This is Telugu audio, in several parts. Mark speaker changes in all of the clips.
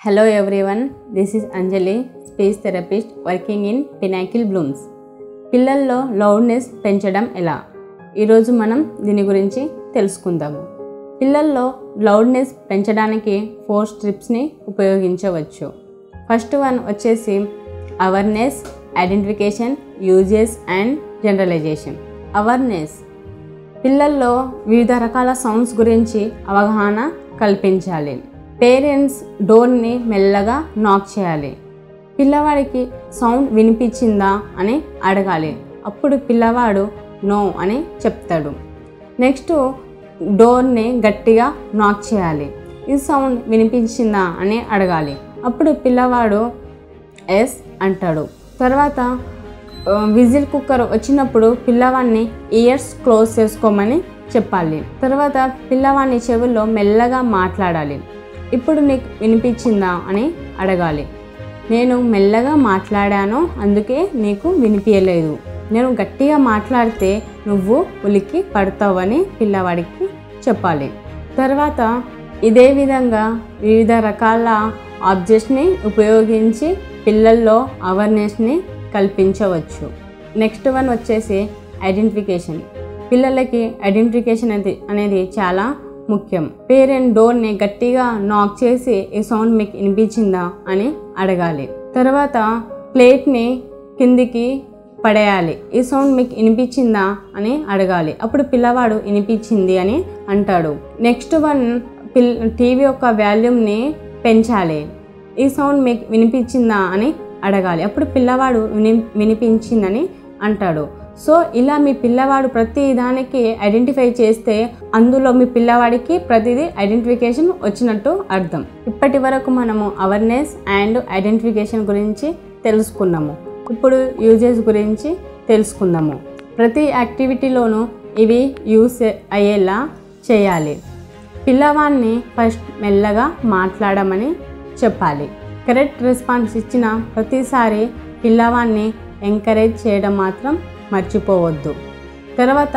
Speaker 1: Hello everyone, this is Anjali, speech therapist working in Pinnacle Blooms. పిల్లల్లో లౌడ్నెస్ పెంచడం ఎలా ఈరోజు మనం దీని గురించి తెలుసుకుందాము పిల్లల్లో లౌడ్నెస్ పెంచడానికి ఫోర్ స్ట్రిప్స్ని ఉపయోగించవచ్చు ఫస్ట్ వన్ వచ్చేసి awareness identification uses and generalization awareness పిల్లల్లో వివిధ రకాల సౌండ్స్ గురించి అవగాహన కల్పించాలి పేరెంట్స్ డోర్ని మెల్లగా నాక్ చేయాలి పిల్లవాడికి సౌండ్ వినిపించిందా అని అడగాలి అప్పుడు పిల్లవాడు నో అని చెప్తాడు నెక్స్ట్ డోర్ని గట్టిగా నాక్ చేయాలి ఈ సౌండ్ వినిపించిందా అని అడగాలి అప్పుడు పిల్లవాడు ఎస్ అంటాడు తర్వాత ఆ, విజిల్ కుక్కర్ వచ్చినప్పుడు పిల్లవాడిని ఇయర్స్ క్లోజ్ చేసుకోమని చెప్పాలి తర్వాత పిల్లవాడిని చెవుల్లో మెల్లగా మాట్లాడాలి ఇప్పుడు నీకు వినిపించిందా అని అడగాలి నేను మెల్లగా మాట్లాడాను అందుకే నీకు వినిపించలేదు నేను గట్టిగా మాట్లాడితే నువ్వు ఉలిక్కి పడతావని పిల్లవాడికి చెప్పాలి తర్వాత ఇదే విధంగా వివిధ రకాల ఆబ్జెక్ట్స్ని ఉపయోగించి పిల్లల్లో అవేర్నెస్ని కల్పించవచ్చు నెక్స్ట్ వన్ వచ్చేసి ఐడెంటిఫికేషన్ పిల్లలకి ఐడెంటిఫికేషన్ అనేది అనేది చాలా ముఖ్యం పేరెంట్ డోర్ని గట్టిగా నాక్ చేసి ఈ సౌండ్ మీకు వినిపించిందా అని అడగాలి తర్వాత ప్లేట్ని కిందికి పడేయాలి ఈ సౌండ్ మీకు వినిపించిందా అని అడగాలి అప్పుడు పిల్లవాడు వినిపించింది అని అంటాడు నెక్స్ట్ వన్ పిల్ టీవీ యొక్క వాల్యూమ్ని పెంచాలి ఈ సౌండ్ మీకు వినిపించిందా అని అడగాలి అప్పుడు పిల్లవాడు విని వినిపించిందని అంటాడు సో ఇలా మీ పిల్లవాడు ప్రతి దానికి ఐడెంటిఫై చేస్తే అందులో మీ పిల్లవాడికి ప్రతిదీ ఐడెంటిఫికేషన్ వచ్చినట్టు అర్థం ఇప్పటి వరకు మనము అవేర్నెస్ అండ్ ఐడెంటిఫికేషన్ గురించి తెలుసుకున్నాము ఇప్పుడు యూజెస్ గురించి తెలుసుకుందాము ప్రతి యాక్టివిటీలోనూ ఇవి యూస్ అయ్యేలా చేయాలి పిల్లవాడిని ఫస్ట్ మెల్లగా మాట్లాడమని చెప్పాలి కరెక్ట్ రెస్పాన్స్ ఇచ్చిన ప్రతిసారి పిల్లవాడిని ఎంకరేజ్ చేయడం మాత్రం మర్చిపోవద్దు తర్వాత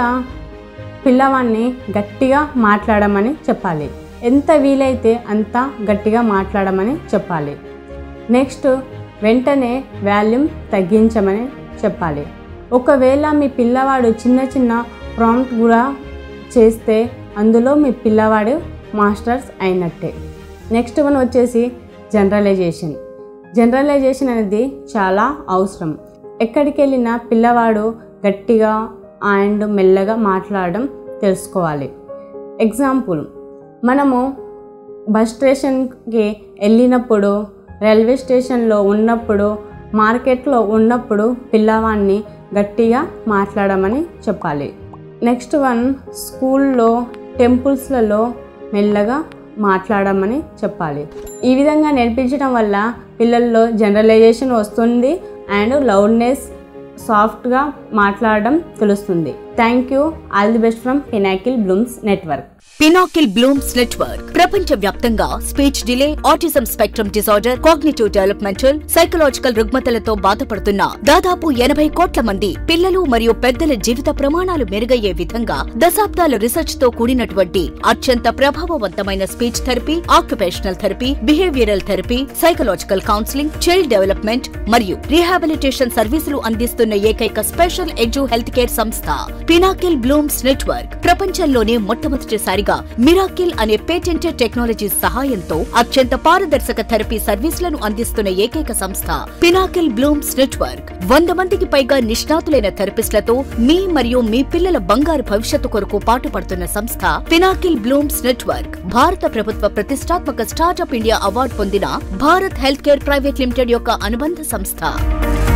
Speaker 1: పిల్లవాడిని గట్టిగా మాట్లాడమని చెప్పాలి ఎంత వీలైతే అంత గట్టిగా మాట్లాడమని చెప్పాలి నెక్స్ట్ వెంటనే వాల్యూమ్ తగ్గించమని చెప్పాలి ఒకవేళ మీ పిల్లవాడు చిన్న చిన్న ప్రాంప్ట్ కూడా చేస్తే అందులో మీ పిల్లవాడు మాస్టర్స్ అయినట్టే నెక్స్ట్ వన్ వచ్చేసి జనరలైజేషన్ జనరలైజేషన్ అనేది చాలా అవసరం ఎక్కడికి వెళ్ళినా పిల్లవాడు గట్టిగా అండ్ మెల్లగా మాట్లాడడం తెలుసుకోవాలి ఎగ్జాంపుల్ మనము బస్ స్టేషన్కి వెళ్ళినప్పుడు రైల్వే స్టేషన్లో ఉన్నప్పుడు మార్కెట్లో ఉన్నప్పుడు పిల్లవాడిని గట్టిగా మాట్లాడమని చెప్పాలి నెక్స్ట్ వన్ స్కూల్లో టెంపుల్స్లలో మెల్లగా మాట్లాడమని చెప్పాలి ఈ విధంగా నేర్పించడం వల్ల పిల్లల్లో జనరలైజేషన్ వస్తుంది అండ్ లౌడ్నెస్ సాఫ్ట్గా మాట్లాడడం తెలుస్తుంది thank you all the best from Pinnacle Blooms network
Speaker 2: Pinnacle Blooms network ప్రపంచ వ్యాప్తంగా speech delay autism spectrum disorder cognitive developmental psychological రుగ్మతలతో బాధపడుతున్న దాదాపు ఎనభై కోట్ల మంది పిల్లలు మరియు పెద్దల జీవిత ప్రమాణాలు మెరుగయ్యే విధంగా దశాబ్దాల రీసెర్చ్ తో కూడినటువంటి అత్యంత ప్రభావవంతమైన speech therapy occupational therapy behavioural therapy psychological counselling child development మరియు రీహాబిలిటేషన్ సర్వీసులు అందిస్తున్న ఏకైక స్పెషల్ ఎడ్యు హెల్త్ కేర్ సంస్థ పినాకిల్ బ్లూమ్స్ నెట్వర్క్ ప్రపంచంలోనే మొట్టమొదటిసారిగా మిరాకిల్ అనే పేటెంటెడ్ టెక్నాలజీ సహాయంతో అత్యంత పారదర్శక థెరపీ సర్వీసులను అందిస్తున్న ఏకైక సంస్థ పినాకిల్ బ్లూమ్స్ నెట్వర్క్ వంద మందికి పైగా నిష్ణాతులైన థెరపిస్టులతో మీ మరియు మీ పిల్లల బంగారు భవిష్యత్తు కొరకు పాటుపడుతున్న సంస్థ పినాకిల్ బ్లూమ్స్ నెట్వర్క్ భారత ప్రభుత్వ ప్రతిష్టాత్మక స్టార్టప్ ఇండియా అవార్డు పొందిన Bharat health care private limited యొక్క అనుబంధ సంస్థ